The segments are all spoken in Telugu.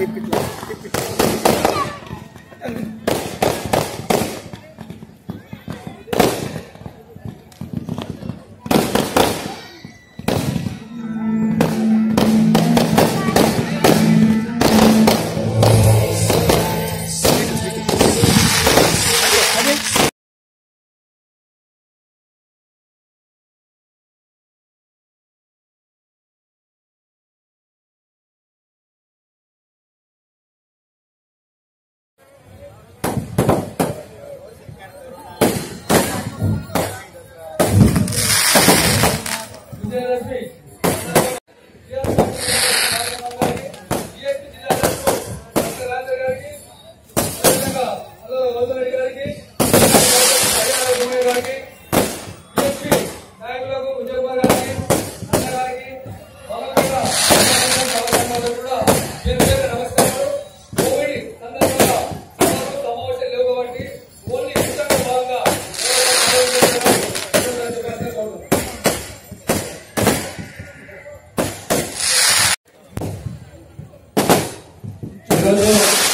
విజయలక్ష్మి రాజు గారికి అదేవిధంగా వదలరెడ్డి గారికి గారికి DSP నాయకులకు విజయ్ కుమార్ గారికి అన్న గారికి మొదలుగా సమాజంలో కూడా పేరు పేరు నమస్కారాలు కోవిడ్ సందర్భంగా సభలు సమావేశాలు లేవు కాబట్టి ఓన్లీ ఉచితంగా భాగంగా కోరుతున్నాను. ఈరోజు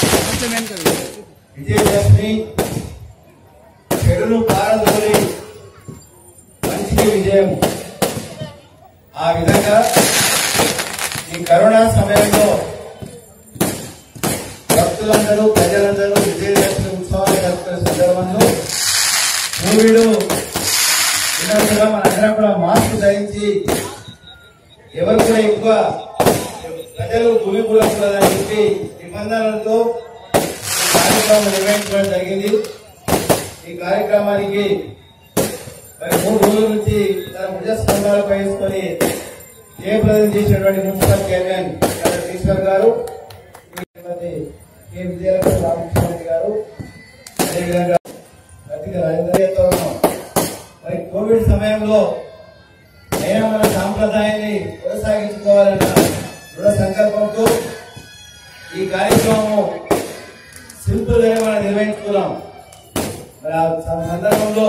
విజయదశమి చెడును పారదోలి మంచికి విజయం ఆ విధంగా ఈ కరోనా సమయంలో భక్తులందరూ ప్రజలందరూ విజయదశమి ఉత్సవాలు జరుపుకునే సందర్భంలో కోవిడ్ ఉన్నట్టుగా మనందరం కూడా మాస్క్ ధరించి ఎవరు కూడా ఎక్కువ ప్రజలు గుమికూడకూడదని చెప్పి నిబంధనలతో ఈ కార్యక్రమం నిర్వహించడం జరిగింది ఈ కార్యక్రమానికి మరి మూడు రోజుల నుంచి తన భుజ స్తంభాలపై వేసుకొని జయప్రదం చేసినటువంటి మున్సిపల్ చైర్మన్ డాక్టర్ ఈశ్వర్ గారు శ్రీమతి కె విజయలక్ష్మి రామకృష్ణ గారు అదేవిధంగా అతిథి రాజేంద్ర ఉన్నాం మరి కోవిడ్ సమయంలో అయినా మన సాంప్రదాయాన్ని కొనసాగించుకోవాలన్న దృఢ సంకల్పంతో ఈ కార్యక్రమం సింపుల్ గానే మనం నిర్వహించుకున్నాం మరి ఆ సం- సందర్భంలో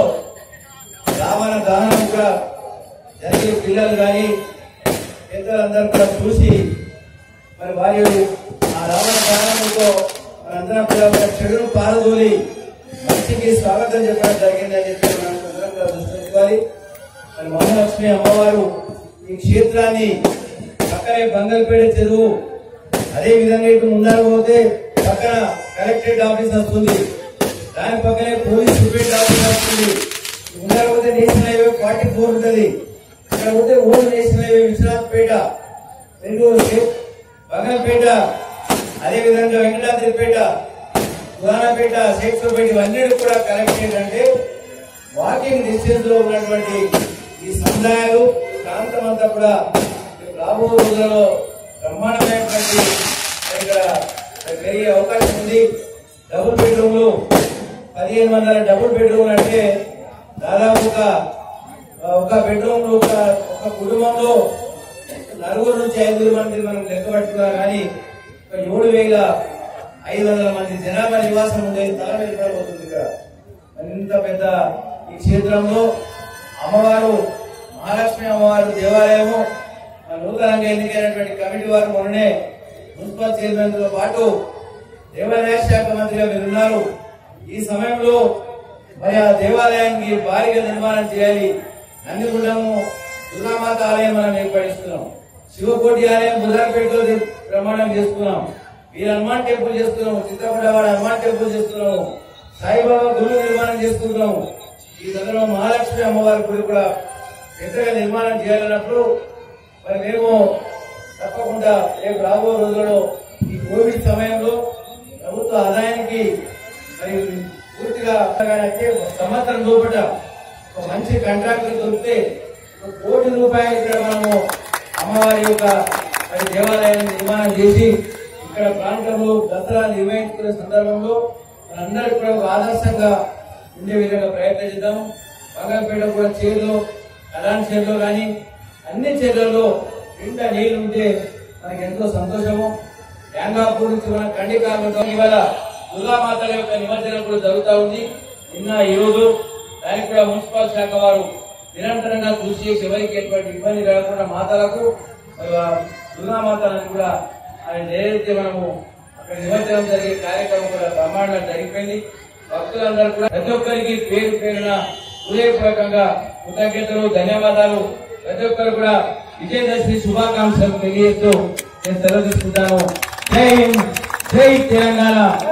రావణ దహనం కూడా జరిగే పిల్లలు కానీ పెద్దలందరూ కూడా చూసి మరి వారి ఆ రావణ దహనంతో మనందరం కూడా ఒక చెడును పారదోలి మంచికి స్వాగతం చెప్పడం జరిగిందని చెప్పి మనం అందరం కూడా దృష్టి పెట్టుకోవాలి మరి మహాలక్ష్మి అమ్మవారు ఈ క్షేత్రాన్ని పక్కనే బంగల్పేట చెరువు అదే విధంగా ఇటు ముందర పోతే పక్కన కలెక్టరేట్ ఆఫీస్ వస్తుంది దాని పక్కనే పోలీస్ సూపరింట్ ఆఫీస్ వస్తుంది ముందర పోతే నేషనల్ హైవే ఫార్టీ ఫోర్ ఉంటుంది ఇక్కడ పోతే ఓల్డ్ నేషనల్ హైవే విశ్వనాథ్పేట రెండు బంగల్పేట అదే విధంగా వెంకటాద్రిపేట పురాణపేట శేఖర్పేట ఇవన్నీ కూడా కలెక్టరేట్ అంటే వాకింగ్ డిస్టెన్స్ లో ఉన్నటువంటి ఈ సముదాయాలు ఈ ప్రాంతం అంతా కూడా రేపు రాబో రోజులలో బ్రహ్మాండమైనటువంటి ఇక్కడ పెరిగే అవకాశం ఉంది డబుల్ బెడ్రూమ్లు పదిహేను వందల డబుల్ బెడ్రూమ్లు అంటే దాదాపు ఒక ఒక బెడ్రూమ్ ఒక ఒక కుటుంబంలో నలుగురు నుంచి ఐదుగురు మంది మనం లెక్క పట్టుకున్నా కానీ ఒక ఏడు వేల ఐదు వందల మంది జనాభా నివాసం ఉండే తల వెళ్ళిపోతుంది ఇక్కడ ఇంత పెద్ద ఈ క్షేత్రంలో అమ్మవారు మహాలక్ష్మి అమ్మవారు దేవాలయము మన నూతనంగా ఎన్నికైనటువంటి కమిటీ వారు మొన్ననే మున్సిపల్ చైర్మన్ తో పాటు దేవాలయ శాఖ మంత్రిగా మీరున్నారు ఈ సమయంలో మరి ఆ దేవాలయానికి భారీగా నిర్మాణం చేయాలి నందిగుండము దుర్గామాత ఆలయం మనం ఏర్పడిస్తున్నాం శివకోటి ఆలయం బుధార్పేటలో ప్రమాణం చేసుకున్నాం వీరు హనుమాన్ టెంపుల్ చేస్తున్నాము చిత్తపడవాడ హనుమాన్ టెంపుల్ చేస్తున్నాము సాయిబాబా గుళ్ళు నిర్మాణం చేసుకుంటున్నాము ఈ సందర్భంలో మహాలక్ష్మి అమ్మవారి గుడి కూడా పెద్దగా నిర్మాణం చేయాలన్నప్పుడు మరి మేము తప్పకుండా రేపు రాబో రోజుల్లో ఈ కోవిడ్ సమయంలో ప్రభుత్వ ఆదాయానికి మరి పూర్తిగా వచ్చే సంవత్సరం లోపల ఒక మంచి కాంట్రాక్టర్ దొరికితే ఒక కోటి రూపాయలు ఇక్కడ మనము అమ్మవారి యొక్క మరి దేవాలయాన్ని నిర్మాణం చేసి ఇక్కడ ప్రాంతంలో దసరా నిర్వహించుకునే సందర్భంలో మనందరికీ కూడా ఒక ఆదర్శంగా ఉండే విధంగా ప్రయత్నం చేద్దాం బంగారుపేట కూడా చేరులో అలాంటి చేరులో కానీ అన్ని చేరులలో నిండా నీళ్లు ఉంటే మనకి ఎంతో సంతోషము యాంగాపూర్ నుంచి మన కండికాలతో ఇవాళ దుర్గామాతల యొక్క నిమజ్జనం కూడా జరుగుతూ ఉంది నిన్న ఈ రోజు దానికి కూడా మున్సిపల్ శాఖ వారు నిరంతరంగా కృషి చేసి ఎవరికి ఎటువంటి ఇబ్బంది రాకుండా మాతలకు మరి ఆ దుర్గామాతలను కూడా ఆయన ఏదైతే మనము ఇక్కడ నిమజ్జనం జరిగే కార్యక్రమం కూడా బ్రహ్మాండంగా జరిగిపోయింది భక్తులందరూ కూడా ప్రతి ఒక్కరికి పేరు పేరున హృదయపూర్వకంగా కృతజ్ఞతలు ధన్యవాదాలు ప్రతి ఒక్కరు కూడా విజయదశమి శుభాకాంక్షలు తెలియజేస్తూ నేను సెలవు తీసుకుంటాను జై హింద్ జై తెలంగాణ